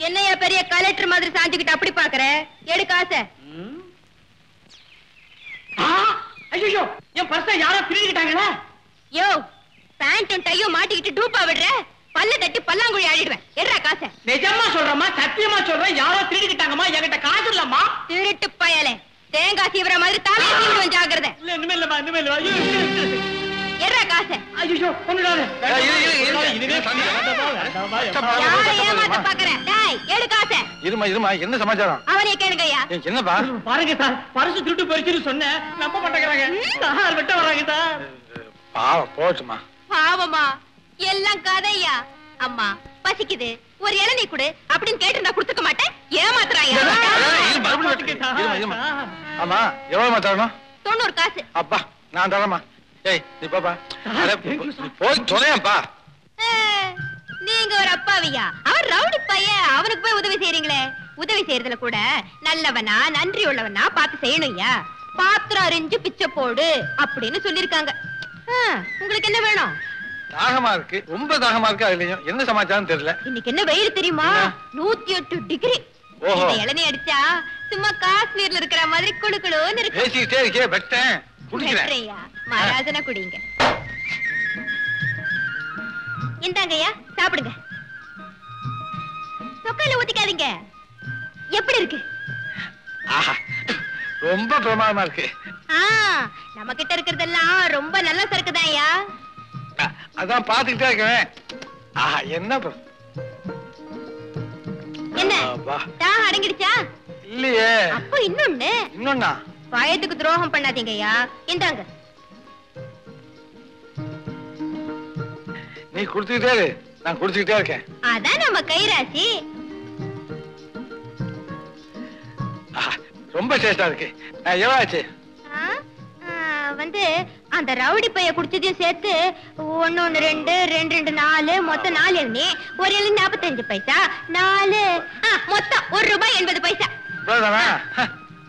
என்னையா பெரிய கலெக்டர் மாதிரி சாஞ்சுக்கிட்டு அப்படி பாக்குற எடு காசை ஐயோ என் பர்ஸ யாரோ திருடிக்கிட்டாங்களே யோ பேண்ட்டும் டையும் மாட்டிக்கிட்டு டூப்பா விடுற பல்ல தட்டி பல்லாங்குழி ஆடிடுவேன் எடுறா காசை நிஜமா சொல்றேம்மா சத்தியமா சொல்றேன் யாரோ திருடிக்கிட்டாங்கம்மா என்கிட்ட காசு இல்லம்மா திருட்டு பயலே தேங்காய் சீவர மாதிரி தலையை சீவிடுவேன் ஜாக்கிரதை இல்ல இனிமே இல்லம்மா இனிமே இல்ல ஐயோ இருக்கு. எடுறா காசை ஐயோ கொண்டுடாத ஏய், இரு, இரு, இரு. இதுவே தம்பி, வேண்டாமா, வேண்டாமா, கஷ்டப்படாத. வேண்டாமா. யாரை ஏமாத்த பாக்குற டேய் எடு காசை இருமா இருமா என்ன சமாச்சாரம் அவனே கேளுங்கய்யா ஏய், என்னப்பா பாருங்க சார் பரிசு திருட்டு போயிடுச்சுன்னு சொன்னேன் நம்ப மாட்டேங்கிறாங்க சார் வெட்ட வராங்க சார் பாவம் போச்சுமா பாவமா எல்லாம் கதையா அம்மா பசிக்குது ஒரு இளநீ கொடு அப்படின்னு கேட்டு நான் கொடுத்துக்க மாட்டேன் ஏமாத்துறாயா இருமா, மறுபடியும் வெட்டுங்க. இருமா, இருமா. ஆமா எவ்வளவு தரணும் தொண்ணூறு காசு அப்பா நான் தரமா ஏய் நீ பாப்பா அட, நீ போய் தொலையப்பா ஆ, நீங்க ஒரு அப்பாவியா அவன் ரவுடி பையன் அவனுக்கு போய் உதவி செய்றீங்களே உதவி செய்யறதுல கூட நல்லவனா நன்றி உள்ளவனா பார்த்து செய்யணும்யா பாத்திரம் அறிஞ்சு பிச்சை போடு அப்படின்னு சொல்லிருக்காங்க உங்களுக்கு என்ன வேணும் தாகமா இருக்கு ரொம்ப தாகமா இருக்கு அதுலயும் என்ன சமாச்சாரம் தெரியல இன்னைக்கு என்ன வெயில் தெரியுமா என்ன? நூத்தி எட்டு டிகிரி ஓஹோ. இந்த இளநீ அடிச்சா சும்மா காஷ்மீர்ல இருக்கிற மாதிரி குளு குளுன்னு இருக்கு பேசிக்கிட்டே இருக்கே வெட்டேன் குடிக்கிறேன் வெட்டுறையா, மகாராஜனா குடிங்க இந்தாங்கய்யா சாப்பிடுங்க சொக்கையில ஊத்திக்காதீங்க எப்படி இருக்கு ஆஹா ரொம்ப பிரமாதமா இருக்கு ஆ நம்ம கிட்ட இருக்கிறதெல்லாம் ரொம்ப நல்ல சரக்குதான் ஐயா அ- அதான் பாத்துக்கிட்டே இருக்கேன் ஆஹா என்ன பிர- என்ன அப்பா. தாகம் அடங்கிடுச்சா இல்லையே அப்போ இன்னொன்னு இன்னொன்னா பயத்துக்கு துரோகம் பண்ணாதீங்க ஐயா இந்தாங்க நீ குடுத்துக்கிட்டே இரு நான் குடிச்சுக்கிட்டே இருக்கேன் அதான் நம்ம கைராசி ஆஹா, ரொம்ப டேஸ்டா இருக்கு அஹ், எவ்வளவு ஆச்சு ஆ, ஆ, வந்து அந்த ரவுடி பைய குடிச்சதையும் சேர்த்து ஒன்னு ஒண்ணு ரெண்டு ரெண்டு ரெண்டு நாலு மொத்தம் நாலு எண்ணி ஒரு எண்ணி நாற்பத்தஞ்சு பைசா நாலு ஆ, மொத்தம் ஒரு ரூபாய் எண்பது பைசா இவ்வளவுதானா ஹ,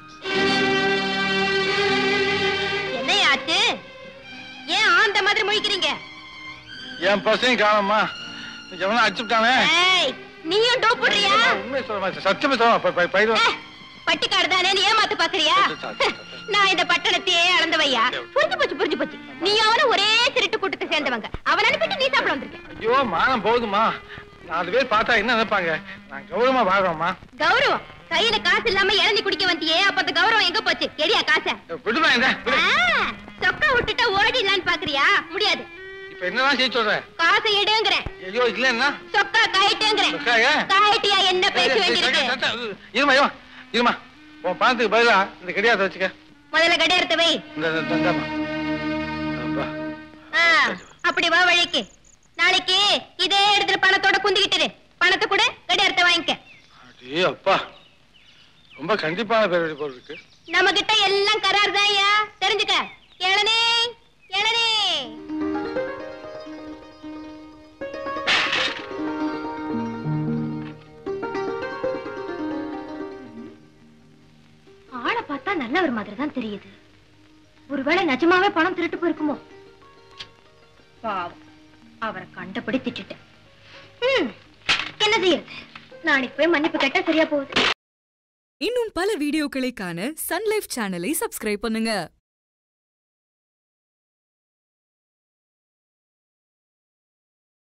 என்ன ஆச்சு ஏன் ஆந்த மாதிரி முழிக்கிறீங்க என் பசங்க காணோமா எவனா அடிச்சுட்டானே ஏய் நீயும் டோப் போடுறியா உண்மை சொல்ல மாட்டேன் சத்தியமா சொல்ல ப- ப- பயிரும் ஏ, பட்டிக்காடு தானே நீ ஏமாத்த பாக்குறியா நான் இந்த பட்டணத்தையே அளந்தவையா புரிஞ்சு போச்சு புரிஞ்சு போச்சு நீ அவன ஒரே திருட்டு கூட்டத்தை சேர்ந்தவங்க அவன் அனுப்பிட்டு நீ சாப்பிட வந்திருக்க ஐயோ மானம் போகுதுமா நாலு பேர் பார்த்தா என்ன நினைப்பாங்க நான் கௌரவமா வாழ்றோம்மா கௌரவம் கையில காசு இல்லாம இளநீ குடிக்க வந்தியே அப்ப அந்த கௌரவம் எங்க போச்சு எரியா காசை விடுமா இந்த விடு. ஆ, சொக்கா விட்டுட்டா ஓடிடலான்னு பாக்குறியா முடியாது இப்ப என்னதான் செய்ய சொல்ற காசை எடுங்கிறேன் ஐயோ இல்லன்னா சொக்கா காயிட்டுங்கிறேன் சொக்காயா? காயிட்டியா என்ன பேச வேண்டியிருக்கு இருமா இருமா இருமா உன் பணத்துக்கு பதிலா இந்த கடியாத்த வச்சுக்க முதல்ல கடியாரத்தை வை இந்த இந்த- இந்த- இந்தாம்மா. அப்பா. ஆ, அப்படி வா வழிக்கு நாளைக்கு இதே இடத்துல பணத்தோட குந்திக்கிட்டு இரு. பணத்தை கூட கடியாரத்தை வாங்கிக்க அடே அப்பா ரொம்ப கண்டிப்பான பேர் போல் இருக்கு நம்ம கிட்ட எல்லாம் கரார் தான் ஐயா தெரிஞ்சுக்க இளநே இளநே ஆளை பார்த்தா நல்லவர் மாதிரி தான் தெரியுது ஒருவேளை நிஜமாவே பணம் திருட்டு போயிருக்குமோ பாவம் அவரை கண்டபடி திட்டுட்டேன் ம், என்ன செய்யறது நாளைக்கு போய் மன்னிப்பு கேட்டா சரியா போகுது இன்னும் பல வீடியோக்களை காண சன் லைஃப் சேனலை சப்ஸ்கிரைப் பண்ணுங்க